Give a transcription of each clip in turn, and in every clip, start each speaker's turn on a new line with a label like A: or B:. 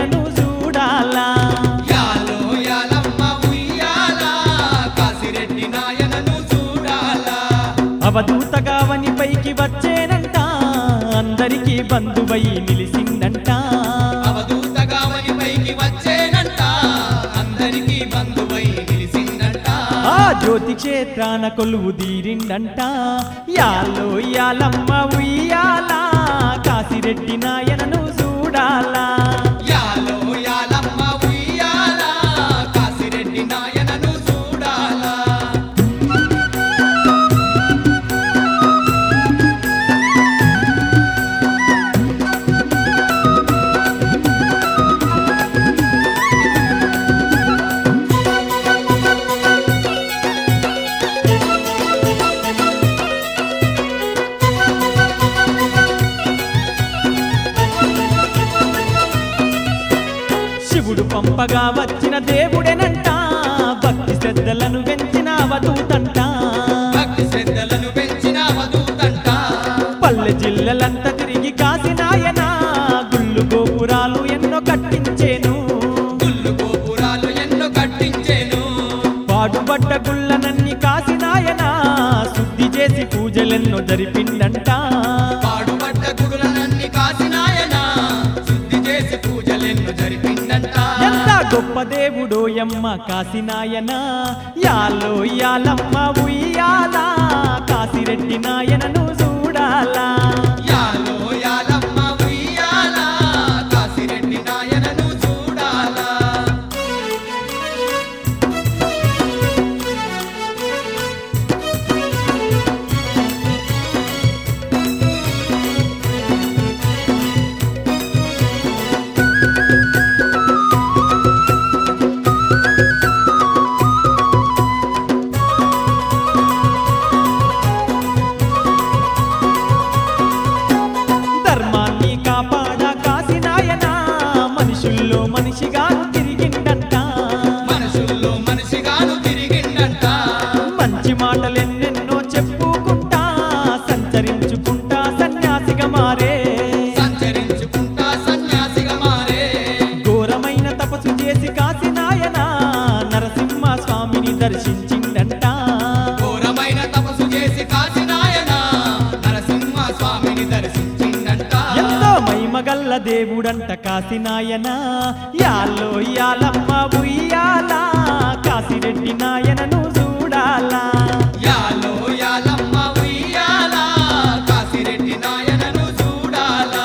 A: నాయనను చూడాలా
B: యాలో యాలమ్మ ఉయ్యాల కాసిరెడ్డి నాయనను చూడాలా
A: అవధూతగావని పైకి వచ్చేనంట అందరికీ బంధువై నిలిసిందంట
B: అవధూతగావని పైకి వచ్చేనంట అందరికీ బంధువై నిలిసిందంట
A: ఆ జ్యోతి క్షేత్రాన కొలువు తీరిందంట యాలో యాలమ్మ ఉయ్యాలా కాసిరెడ్డి నాయనను చూడాలా
B: యాలో యాలమ్మ ఉయ్యాల కాసిరెడ్డి నాయనను చూడాలా
A: శివుడు పంపగా వచ్చిన దేవుడేనంట భక్తి శ్రద్ధలను పెంచిన అవధూతంట
B: భక్తి శ్రద్ధలను పెంచిన అవధూతంట
A: పల్లె జిల్లలంతా తిరిగి కాసినాయన గుళ్ళు గోపురాలు ఎన్నో కట్టించేను
B: గుళ్ళు గోపురాలు ఎన్నో కట్టించేను
A: పాడుబడ్డ గుళ్ళనన్ని కాసినాయన శుద్ధి చేసి పూజలెన్నో జరిపిందంట
B: పాడుపడ్డ గుడులనన్ని కాసినాయన శుద్ధి చేసి పూజలెన్నో జరిపిందంట
A: ఎంత గొప్ప దేవుడో యమ్మ కాసినాయన యాలో యాలమ్మ ఉయ్యాల కాసిరెడ్డి నాయనను చూడాలా
B: యాలో యాలమ్మ ఉయ్యాల కాసిరెడ్డి నాయనను చూడాలా
A: ధర్మాన్ని కాపాడ కాసినాయన మనుషుల్లో మనిషిగా తిరిగిందంట
B: మనుషుల్లో మనిషిగాను తిరిగిండంట
A: మంచి మాటలెన్నెన్నో చెప్పుకుంటా సంచరించుకుంటా సన్యాసిగా మారే
B: సంచరించుకుంటా సన్యాసిగా మారే
A: ఘోరమైన తపస్సు చేసి కాసినాయన నరసింహ స్వామిని దర్శించిందంట
B: ఘోరమైన తపస్సు చేసి కాసినాయన నరసింహ స్వామిని దర్శించిందంట
A: ఎంతో మహిమగల్ల దేవుడంట కాసినాయన యాలో యాలమ్మ ఉయ్యాల కాసిరెడ్డి నాయనను చూడాలా
B: యాలో యాలమ్మ ఉయ్యాల కాసిరెడ్డి నాయనను చూడాలా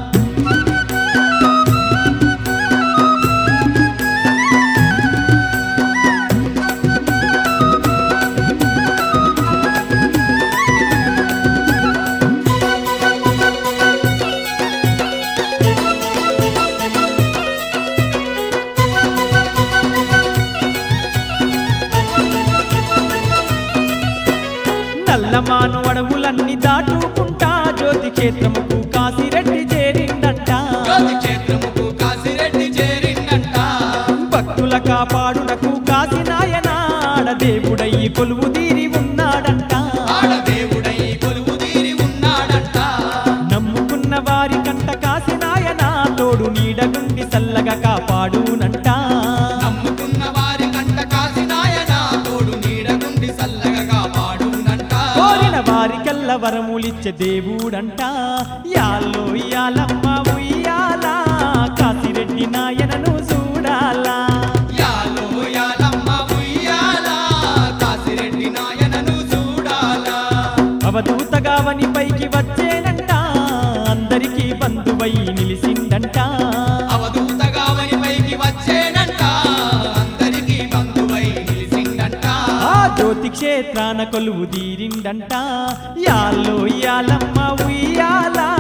A: నల్లమాను అడవులన్నీ దాటుకుంటా జ్యోతి క్షేత్రముకు కాసిరెడ్డి చేరిందంట
B: జ్యోతి క్షేత్రముకు కాసిరెడ్డి చేరిందంట
A: భక్తుల కాపాడుటకు కాసినాయన దేవుడయ్యి కొలువు తీరి ఉన్నాడంట
B: ఆడదేవుడై కొలువు తీరి ఉన్నాడంట
A: నమ్ముకున్న వారి కంట కాసినాయన తోడు నీడగుండి చల్లగా కాపాడునంట
B: నమ్ముకున్న వారి కంట కాసినాయన తోడు నీడగుండి సల్లగా కాపాడునంట
A: కోరిన వారికెల్ల వరములిచ్చే దేవుడంట యాల్లో యాలమ్మ ఉయ్యాల కాసిరెడ్డి నాయనను చూడాలా
B: యాలో యాలమ్మ ఉయ్యాల కాసిరెడ్డి నాయనను చూడాలా
A: అవధూతగావని పైకి వచ్చేనంట అందరికీ బంధువై నిలిసిందంట
B: అవధూతగావని పైకి వచ్చేనంట అందరికీ బంధువై నిలిసిందంట
A: ఆ జ్యోతి క్షేత్రాన కొలువు తీరిందంట యాల్లో యాలమ్మ ఉయ్యాల